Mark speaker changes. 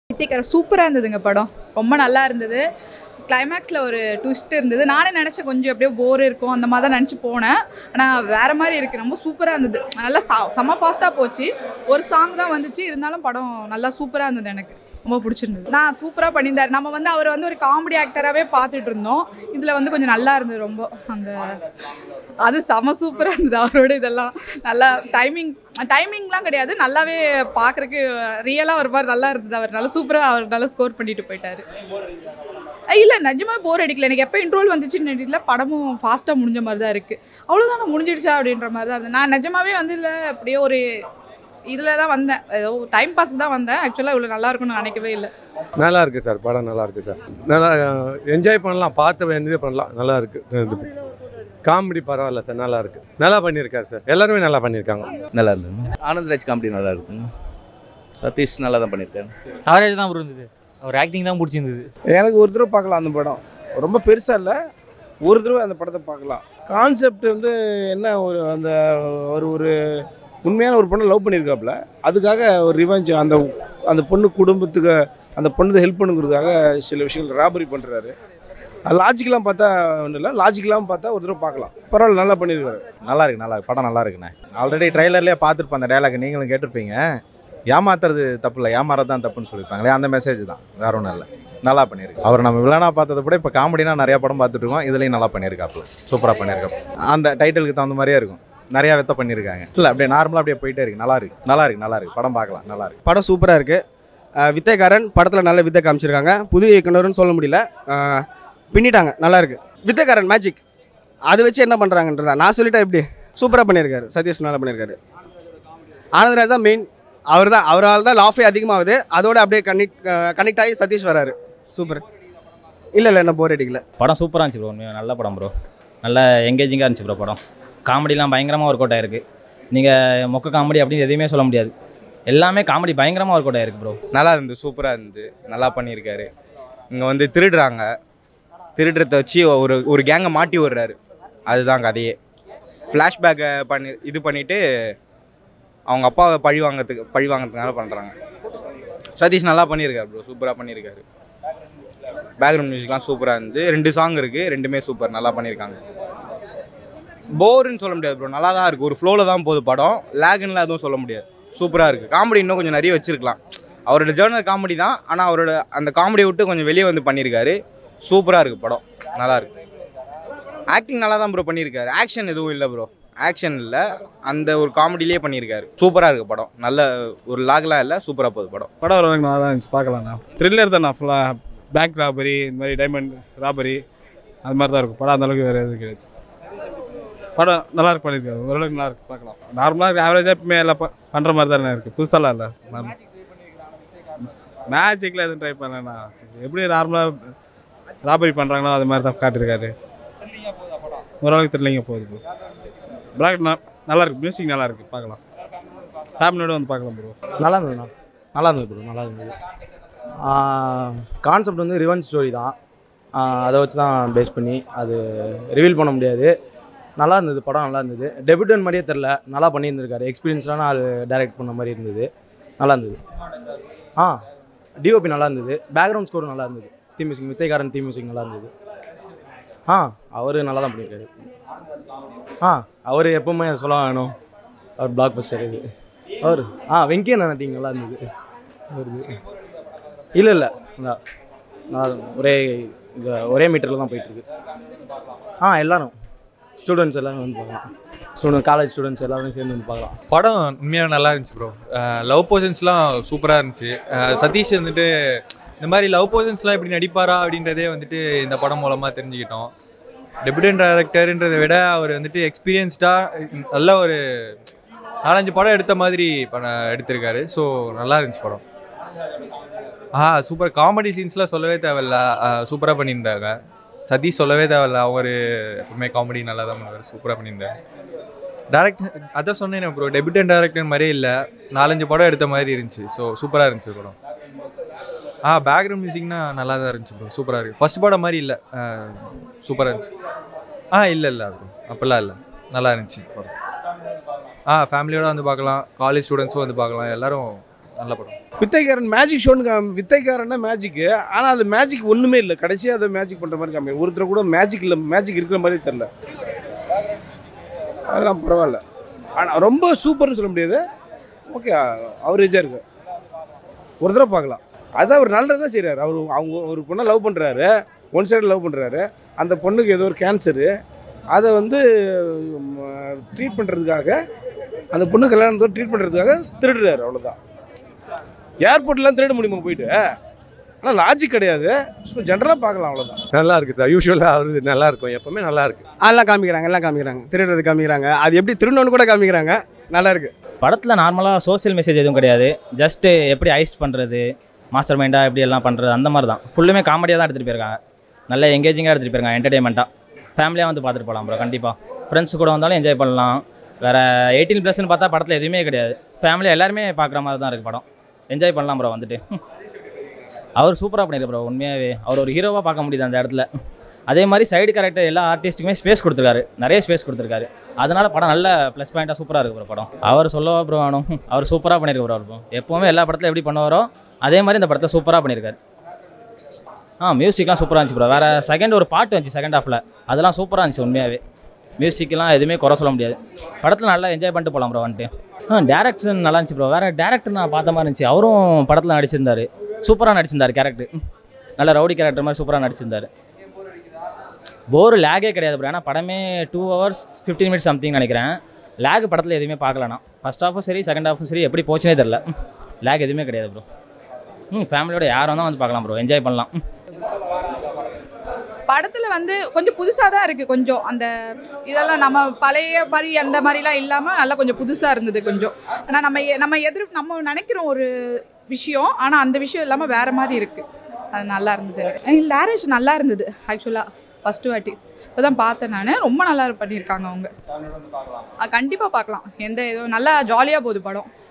Speaker 1: வித்தியக்கார சூப்பராக இருந்ததுங்க படம் ரொம்ப நல்லா இருந்தது கிளைமேக்ஸில் ஒரு ட்விஸ்ட் இருந்தது நானே நினச்சேன் கொஞ்சம் அப்படியே போர் இருக்கும் அந்த மாதிரி தான் நினச்சி போனேன் ஆனால் வேறு மாதிரி இருக்குது ரொம்ப சூப்பராக இருந்தது நல்லா ச செம்ம ஃபாஸ்ட்டாக போச்சு ஒரு சாங் தான் வந்துச்சு இருந்தாலும் படம் நல்லா சூப்பராக இருந்தது எனக்கு ரொம்ப பிடிச்சிருந்தது நான் சூப்பராக பண்ணியிருந்தார் நம்ம வந்து அவர் வந்து ஒரு காமெடி ஆக்டராகவே பார்த்துட்டு இருந்தோம் இதில் வந்து கொஞ்சம் நல்லா இருந்தது ரொம்ப அந்த அது செம சூப்பராக இருந்தது அவரோட இதெல்லாம் நல்லா டைமிங் டைமிங்லாம் கிடையாது நல்லாவே பார்க்குறக்கு ரியலாக ஒரு மாதிரி நல்லா இருந்தது அவர் நல்லா சூப்பராக அவர் நல்லா ஸ்கோர் பண்ணிட்டு போயிட்டாரு இல்லை நிஜமா போர் அடிக்கல எனக்கு எப்போ இன்ட்ரோல் வந்துச்சுன்னு தெரியல படமும் ஃபாஸ்ட்டாக முடிஞ்ச மாதிரி தான் இருக்குது அவ்வளோதான் முடிஞ்சிடுச்சா அப்படின்ற மாதிரி தான் இருந்தது நான் நிஜமாவே வந்து இல்லை அப்படியே ஒரு இதில் தான் வந்தேன் ஏதோ டைம் பாஸ்க்கு தான் வந்தேன் ஆக்சுவலாக இவ்வளோ நல்லா இருக்கும்னு நான் நினைக்கவே இல்லை
Speaker 2: நல்லா இருக்குது சார் படம் நல்லா இருக்குது சார் நல்லா என்ஜாய் பண்ணலாம் பார்த்து என்ஜாய் பண்ணலாம் நல்லா இருக்குது காமெடி பரவாயில்ல சார் நல்லா இருக்குது நல்லா பண்ணியிருக்காரு சார் எல்லாருமே நல்லா பண்ணியிருக்காங்க
Speaker 3: நல்லா இருந்தது ஆனந்த்ராஜ் காமெடி நல்லா இருக்குங்க சதீஷ் நல்லா தான் பண்ணியிருக்காரு
Speaker 4: அவரேஜ் தான் இருந்தது அவர் ஆக்டிங் தான் பிடிச்சிருந்தது
Speaker 5: எனக்கு ஒரு தடவை பார்க்கலாம் அந்த படம் ரொம்ப பெருசாக இல்லை ஒரு தடவை அந்த படத்தை பார்க்கலாம் கான்செப்ட் வந்து என்ன ஒரு அந்த ஒரு ஒரு உண்மையான ஒரு பொண்ணை லவ் பண்ணியிருக்காப்புல அதுக்காக ஒரு ரிவெஞ்ச் அந்த அந்த பொண்ணு குடும்பத்துக்கு அந்த பொண்ணுக்கு ஹெல்ப் பண்ணுங்கிறதுக்காக சில விஷயங்கள் ராபரி பண்ணுறாரு அது லாஜிக்கெலாம் பார்த்தா ஒன்றும் இல்லை லாஜிக்கெலாம் பார்த்தா ஒரு தடவை பார்க்கலாம் பரவாயில்ல நல்லா பண்ணியிருக்காரு
Speaker 6: நல்லா இருக்கு நல்லா இருக்கு படம் நல்லா இருக்குண்ணே ஆல்ரெடி ட்ரைலர்லேயே பார்த்துருப்போம் அந்த டைலாக் நீங்களும் கேட்டிருப்பீங்க ஏமாத்துறது தப்பு இல்லை ஏமாறது தான் தப்புன்னு சொல்லியிருப்பாங்களே அந்த மெசேஜ் தான் வேற ஒன்றும் இல்லை நல்லா பண்ணியிருக்கு அவர் நம்ம வில்லனா பார்த்ததை விட இப்போ காமெடினா நிறைய படம் பார்த்துட்டு இருக்கோம் இதுலேயும் நல்லா பண்ணியிருக்காப்புல சூப்பராக பண்ணியிருக்காப்பு அந்த டைட்டிலுக்கு தகுந்த மாதிரியே இருக்கும் நிறையா வெத்த பண்ணியிருக்காங்க இல்லை அப்படியே நார்மலாக அப்படியே போயிட்டே இருக்கு நல்லா இருக்கு நல்லா இருக்கு நல்லா இருக்கு படம் பார்க்கலாம் நல்லா இருக்கு
Speaker 5: படம் சூப்பராக இருக்குது வித்தைக்காரன் படத்தில் நல்ல வித்தை காமிச்சிருக்காங்க புது இயக்குனர்னு சொல்ல முடியல அஹ், பின்னிட்டாங்க நல்லா இருக்கு வித்தைக்காரன் மேஜிக் அதை வச்சு என்ன பண்ணுறாங்கன்றதா நான் சொல்லிட்டேன் எப்படி சூப்பராக பண்ணியிருக்காரு சதீஷ் நல்லா பண்ணியிருக்காரு ஆனந்தராஜ் தான் மெயின் அவர் தான் அவரால் தான் லாஃபே அதிகமாகுது அதோட அப்படியே கனெக்ட் கனெக்ட் ஆகி சதீஷ் வராரு சூப்பர் இல்லை இல்லை என்ன போர் அடிக்கல
Speaker 4: படம் சூப்பராக இருந்துச்சு ப்ரோ உண்மையாக நல்ல படம் ப்ரோ நல்ல எங்கேஜிங்காக இருந்துச்சு ப்ரோ படம் காமெடிலாம் பயங்கரமாக ஒர்க் அவுட் ஆயிருக்கு நீங்கள் மொக்க காமெடி அப்படின்னு எதுவுமே சொல்ல முடியாது எல்லாமே காமெடி பயங்கரமாக ஒர்க் அவுட் ஆயிருக்கு ப்ரோ
Speaker 7: நல்லா இருந்தது சூப்பராக இருந்தது நல்லா பண்ணியிருக்காரு இங்கே வந்து திருடுறாங்க திருடுறத வச்சு ஒரு ஒரு கேங்கை மாட்டி விடுறாரு அதுதான் கதையே ஃப்ளாஷ்பேக்கை பண்ணி இது பண்ணிவிட்டு அவங்க அப்பாவை பழி வாங்கிறதுக்கு பழி வாங்கிறதுனால பண்ணுறாங்க சதீஷ் நல்லா பண்ணியிருக்காரு ப்ரோ சூப்பராக பண்ணியிருக்காரு பேக்ரவுண்ட் மியூசிக்லாம் சூப்பராக இருந்தது ரெண்டு சாங் இருக்குது ரெண்டுமே சூப்பர் நல்லா பண்ணியிருக்காங்க போருன்னு சொல்ல முடியாது ப்ரோ நல்லா தான் இருக்குது ஒரு ஃப்ளோவில் தான் போகுது படம் லேகுன்னுலாம் எதுவும் சொல்ல முடியாது சூப்பராக இருக்குது காமெடி இன்னும் கொஞ்சம் நிறைய வச்சிருக்கலாம் அவரோட ஜேர்னல் காமெடி தான் ஆனால் அவரோட அந்த காமெடியை விட்டு கொஞ்சம் வெளியே வந்து பண்ணியிருக்காரு சூப்பராக இருக்குது படம் நல்லா இருக்கு ஆக்டிங் நல்லா தான் ப்ரோ பண்ணியிருக்காரு ஆக்ஷன் எதுவும் இல்லை ப்ரோ ஆக்ஷன் இல்லை அந்த ஒரு காமெடியிலே பண்ணியிருக்காரு சூப்பராக இருக்குது படம் நல்ல ஒரு லாக்லாம் இல்லை சூப்பராக போகுது படம்
Speaker 8: படம் ஓரளவுக்கு நல்லா தான் இருந்துச்சு பார்க்கலாம்ண்ணா த்ரில்லர் தான் ஃபுல்லாக பேங்க் ராபரி இந்த மாதிரி டைமண்ட் ராபரி அது மாதிரி தான் இருக்கும் படம் அந்த அளவுக்கு வேறு எதுவும் கிடையாது படம் நல்லா இருக்கு பண்ணியிருக்காரு ஓரளவுக்கு நல்லா இருக்கு பார்க்கலாம் நார்மலாக ஆவரேஜாக எப்பவுமே எல்லாம் ப- பண்ணுற மாதிரி தானே இருக்குது புதுசாலாம் இல்லை மேஜிக்கில் எதுவும் ட்ரை பண்ணலண்ணா எப்படி நார்மலாக ராபரி பண்ணுறாங்களோ அது மாதிரி தான் காட்டியிருக்காரு ஓரளவுக்கு தெரியலைங்க போகுது பிளாக் நல்லா இருக்கு மியூசிக் நல்லா இருக்கு பார்க்கலாம் ஃபேமிலியோட வந்து பார்க்கலாம் ப்ரோ
Speaker 9: நல்லா இருந்ததுண்ணா நல்லா இருந்தது ப்ரோ நல்லா இருந்தது கான்செப்ட் வந்து ரிவன் ஸ்டோரி தான் ஆஹ் அதை வச்சு தான் பேஸ் பண்ணி அது ரிவீல் பண்ண முடியாது நல்லா இருந்தது படம் நல்லா இருந்தது டெபியூட்டன் மாதிரியே தெரில நல்லா பண்ணியிருந்திருக்காரு எக்ஸ்பீரியன்ஸ்டான ஆள் டைரக்ட் பண்ண மாதிரி இருந்தது நல்லா இருந்தது ஆ டிஓபி நல்லா இருந்தது பேக்ரவுண்ட் ஸ்கோர் நல்லா இருந்தது தீ மியூசிக் மித்தைக்காரன் தீ மியூசிக் நல்லா இருந்தது ஆ அவர் நல்லா தான் பண்ணியிருக்காரு ஆ அவர் எப்பவுமே சொல்ல வேணும் அவர் பிளாக் பஸ்டர் இது அவர் ஆ வெங்கிய நட்டிங் நல்லா இருந்தது அவருது இல்லை இல்லை நான் நான் ஒரே இந்த ஒரே மீட்டரில் தான் போயிட்டுருக்கு ஆ எல்லாரும் ஸ்டூடெண்ட்ஸ் எல்லாரும் வந்து பார்க்கலாம் ஸ்டூடெண்ட் காலேஜ் ஸ்டூடெண்ட்ஸ் எல்லாரும் சேர்ந்து வந்து பார்க்கலாம்
Speaker 10: படம் உண்மையாக நல்லா இருந்துச்சு ப்ரோ லவ் போர்ஷன்ஸ்லாம் சூப்பராக இருந்துச்சு அஹ் சதீஷ் வந்துட்டு இந்த மாதிரி லவ் போர்ஷன்ஸ்லாம் எப்படி நடிப்பாரா அப்படின்றதே வந்துட்டு இந்த படம் மூலமாக தெரிஞ்சுக்கிட்டோம் டெபியூட்டன் டேரக்டர்ன்றதை விட அவர் வந்துட்டு எக்ஸ்பீரியன்ஸ்டாக நல்ல ஒரு நாலஞ்சு படம் எடுத்த மாதிரி பண்ண எடுத்திருக்காரு ஸோ நல்லா இருந்துச்சு படம் ஆ சூப்பர் காமெடி சீன்ஸ்லாம் சொல்லவே தேவையில்ல சூப்பராக பண்ணியிருந்தாங்க சதீஷ் சொல்லவே தேவையில்ல அவர் எப்பவுமே காமெடி நல்லா தான் பண்ணுவார் சூப்பராக பண்ணியிருந்தாரு டேரக்ட் அதான் சொன்னேன் ப்ரோ டெபியூட்டன் டேரக்டர் மாதிரியே இல்லை நாலஞ்சு படம் எடுத்த மாதிரி இருந்துச்சு ஸோ சூப்பராக இருந்துச்சு படம் ஆ பேக்ரவுண்ட் மியூசிக்னா நல்லா தான் இருந்துச்சு ப்ரோ சூப்பராக இருக்குது ஃபர்ஸ்ட் படம் மாதிரி இல்லை சூப்பராக இருந்துச்சு ஆ இல்லை இல்லை ப்ரோ அப்படிலாம் இல்லை நல்லா இருந்துச்சு படம் ஆ ஃபேமிலியோட வந்து பார்க்கலாம் காலேஜ் ஸ்டூடெண்ட்ஸும் வந்து பார்க்கலாம் எல்லாரும் நல்ல படம்
Speaker 5: வித்தைக்காரன் மேஜிக் ஷோன்னு காமி வித்தைக்காரன்னா மேஜிக்கு ஆனால் அது மேஜிக் ஒன்றுமே இல்லை கடைசியாக அதை மேஜிக் பண்ணுற மாதிரி காமி ஒருத்தர் கூட மேஜிக் இல்லை மேஜிக் இருக்கிற மாதிரி தெரில அதெல்லாம் பரவாயில்ல ஆனால் ரொம்ப சூப்பர்னு சொல்ல முடியாது ஓகே அவரேஜாக இருக்கு ஒரு தடவை பார்க்கலாம் அது அவர் நல்லது தான் செய்கிறார் அவர் அவங்க ஒரு பொண்ணை லவ் பண்ணுறாரு ஒன் சைடு லவ் பண்ணுறாரு அந்த பொண்ணுக்கு ஏதோ ஒரு கேன்சரு அதை வந்து ட்ரீட் பண்ணுறதுக்காக அந்த பொண்ணு கல்யாணத்தோடு ட்ரீட் பண்ணுறதுக்காக திருடுறாரு அவ்வளோதான் ஏர்போர்ட்லாம் திருட முடியுமா போயிட்டு ஆனால் லாஜிக் கிடையாது ஜென்ரலாக பார்க்கலாம் அவ்வளோதான்
Speaker 2: நல்லா இருக்குது சார் யூஸ்வலாக அவரது நல்லா இருக்கும் எப்பவுமே நல்லா இருக்கு
Speaker 11: அதெல்லாம் காமிக்கிறாங்க எல்லாம் காமிக்கிறாங்க திருடுறது காமிக்கிறாங்க அது எப்படி திருடணும்னு கூட காமிக்கிறாங்க நல்லா இருக்கு
Speaker 4: படத்தில் நார்மலாக சோஷியல் மெசேஜ் எதுவும் கிடையாது ஜஸ்ட்டு எப்படி ஐஸ்ட் பண்ணுறது மாஸ்டர் மைண்டாக எப்படி எல்லாம் பண்ணுறது அந்த மாதிரி தான் ஃபுல்லுமே காமெடியாக தான் எடுத்துகிட்டு போயிருக்காங்க நல்ல எங்கேஜிங்காக எடுத்துகிட்டு போயிருக்காங்க என்டர்டைன்மெண்ட்டாக ஃபேமிலியாக வந்து பார்த்துட்டு போகலாம் ப்ரோ கண்டிப்பாக ஃப்ரெண்ட்ஸ் கூட வந்தாலும் என்ஜாய் பண்ணலாம் வேறு எயிட்டீன் ப்ளஸ்னு பார்த்தா படத்தில் எதுவுமே கிடையாது ஃபேமிலி எல்லாருமே பார்க்குற மாதிரி தான் இருக்குது படம் என்ஜாய் பண்ணலாம் ப்ரோ வந்துட்டு அவர் சூப்பராக பண்ணியிருக்கு ப்ரோ உண்மையாகவே அவர் ஒரு ஹீரோவாக பார்க்க முடியுது அந்த இடத்துல அதே மாதிரி சைடு கேரக்டர் எல்லா ஆர்டிஸ்ட்டுக்குமே ஸ்பேஸ் கொடுத்துருக்காரு நிறைய ஸ்பேஸ் கொடுத்துருக்காரு அதனால படம் நல்ல ப்ளஸ் பாயிண்ட்டாக சூப்பராக இருக்கு ப்ரோ படம் அவர் சொல்லவா ப்ரோ வேணும் அவர் சூப்பராக பண்ணியிருக்கு ப்ரோ ப்ரோ எப்போவுமே எல்லா படத்தில் எப்படி பண்ணுவாரோ அதே மாதிரி இந்த படத்தில் சூப்பராக பண்ணியிருக்காரு ஆ மியூசிக்லாம் சூப்பராக இருந்துச்சு ப்ரோ வேறு செகண்ட் ஒரு பாட்டு வந்துச்சு செகண்ட் ஹாஃபில் அதெல்லாம் சூப்பராக இருந்துச்சு உண்மையாகவே மியூசிக்லாம் எதுவுமே குறை சொல்ல முடியாது படத்தில் நல்லா என்ஜாய் பண்ணிட்டு போகலாம் ப்ரோ வந்துட்டு ஆ டேரக்ஷன் நல்லா இருந்துச்சு ப்ரோ வேறு டேரக்டர் நான் பார்த்த மாதிரி இருந்துச்சு அவரும் படத்தில் நடிச்சிருந்தாரு சூப்பராக நடிச்சிருந்தார் கேரக்டர் நல்ல ரவுடி கேரக்டர் மாதிரி சூப்பராக நடிச்சிருந்தார் போர் லேகே கிடையாது ப்ரோ ஏன்னா படமே two hours fifteen minutes something நினைக்கிறேன் லேக் படத்தில் எதுவுமே பார்க்கலண்ணா ஃபஸ்ட் ஹாஃபும் சரி செகண்ட் ஹாஃபும் சரி எப்படி போச்சுனே தெரில லேக் எதுவுமே கிடையாது ப்ரோ ம் ஃபேமிலியோட யாரும் தான் வந்து பார்க்கலாம் ப்ரோ என்ஜாய் பண்ணலாம் ம்.
Speaker 1: படத்துல வந்து கொஞ்சம் புதுசா தான் இருக்கு கொஞ்சம் அந்த இதெல்லாம் நம்ம பழைய மாதிரி அந்த மாதிரிலாம் இல்லாம நல்லா கொஞ்சம் புதுசா இருந்தது கொஞ்சம் ஆனா நம்ம எ- நம்ம எதிர் நம்ம நினைக்கிறோம் ஒரு விஷயம் ஆனா அந்த விஷயம் இல்லாம வேற மாதிரி இருக்கு அது நல்லா இருந்தது லேரேஜ் நல்லா இருந்தது ஆக்சுவலா ஃபர்ஸ்ட் வாட்டி இப்போதான் பார்த்தேன் நான் ரொம்ப நல்லா பண்ணியிருக்காங்க அவங்க கண்டிப்பாக பார்க்கலாம் எந்த இதுவும் நல்லா ஜாலியாக போகுது படம்